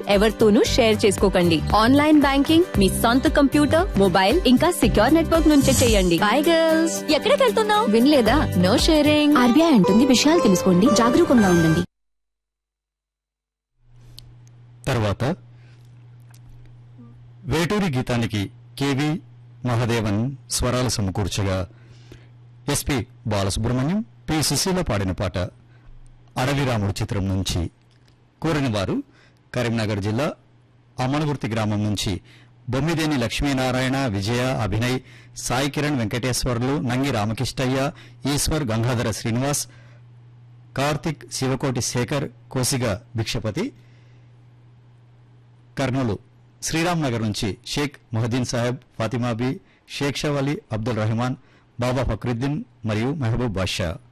ఎవరితోనూ షేర్ చేసుకోకండి online banking మీ సొంత కంప్యూటర్ మొబైల్ ఇంకా సిక్యూర్ నెట్వర్క్ నుంచే చేయండి బై గర్ల్స్ ఎక్కడికి వెళ్తున్నావు వినలేదా నో షేరింగ్ ఆర్బీఐ అంటుంది విషయాలు తెలుసుకోండి జాగరూకంగా ఉండండి తర్వాత వేటూరి గీతానికి కెవి మహదేవన్ స్వరాలు సమకూర్చగా ఎస్పి బాలసుబ్రహ్మణ్యం పి సుశీల పాడిన పాట అడవిరాముడు చిత్రం నుంచి కోరిన వారు కరీంనగర్ జిల్లా అమనగుర్తి గ్రామం నుంచి బొమ్మిదేని లక్ష్మీనారాయణ విజయ అభినయ్ సాయి కిరణ్ వెంకటేశ్వర్లు నంగి రామకృష్ణయ్య ఈశ్వర్ గంగాధర శ్రీనివాస్ కార్తిక్ శివకోటి శేఖర్ కోసిగ భిక్షపతి కర్నూలు శ్రీరామ్ నగర్ నుంచి షేక్ మొహద్దీన్ సాహెబ్ ఫాతిమాబీ షేక్ షవ్ అలీ అబ్దుల్ రెహమాన్ బాబా ఫక్రుద్దీన్ మరియు మెహబూబ్ బాషా